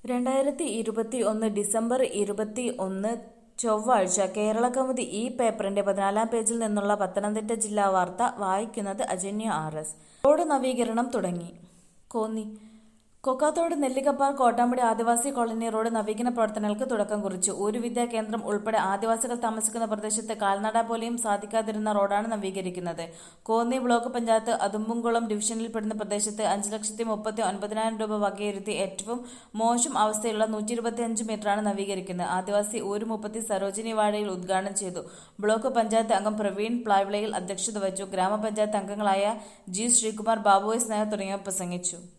രണ്ടായിരത്തി ഇരുപത്തി ഒന്ന് ഡിസംബർ ഇരുപത്തി ഒന്ന് ചൊവ്വാഴ്ച കേരളകൗമുദി ഈ പേപ്പറിന്റെ പതിനാലാം പേജിൽ നിന്നുള്ള പത്തനംതിട്ട ജില്ലാ വാർത്ത വായിക്കുന്നത് അജന്യ ആർ എസ് റോഡ് നവീകരണം തുടങ്ങി കോന്നി കൊക്കാത്തോട് നെല്ലിക്കപ്പാർ കോട്ടാമ്പടി ആദിവാസി കോളനി റോഡ് നവീകരണ പ്രവർത്തനങ്ങൾക്ക് തുടക്കം കുറിച്ചു ഒരു വിദ്യാ കേന്ദ്രം ഉൾപ്പെടെ ആദിവാസികൾ താമസിക്കുന്ന പ്രദേശത്ത് കാൽനട പോലെയും സാധിക്കാതിരുന്ന റോഡാണ് നവീകരിക്കുന്നത് കോന്നി ബ്ലോക്ക് പഞ്ചായത്ത് അതുമ്പുംകുളം ഡിവിഷനിൽപ്പെടുന്ന പ്രദേശത്ത് അഞ്ച് ലക്ഷത്തി മുപ്പത്തി ഒൻപതിനായിരം രൂപ വകയിരുത്തി ഏറ്റവും മോശം അവസ്ഥയുള്ള നൂറ്റി ഇരുപത്തിയഞ്ച് മീറ്ററാണ് നവീകരിക്കുന്നത് ആദിവാസി ഊര് മുപ്പത്തി സരോജിനി വാഴയിൽ ഉദ്ഘാടനം ചെയ്തു ബ്ലോക്ക് പഞ്ചായത്ത് അംഗം പ്രവീൺ പ്ലാവിളയിൽ അധ്യക്ഷത വഹിച്ചു ഗ്രാമപഞ്ചായത്ത് അംഗങ്ങളായ ജി ശ്രീകുമാർ ബാബു എസ് നായർ തുടങ്ങിയവർ പ്രസംഗിച്ചു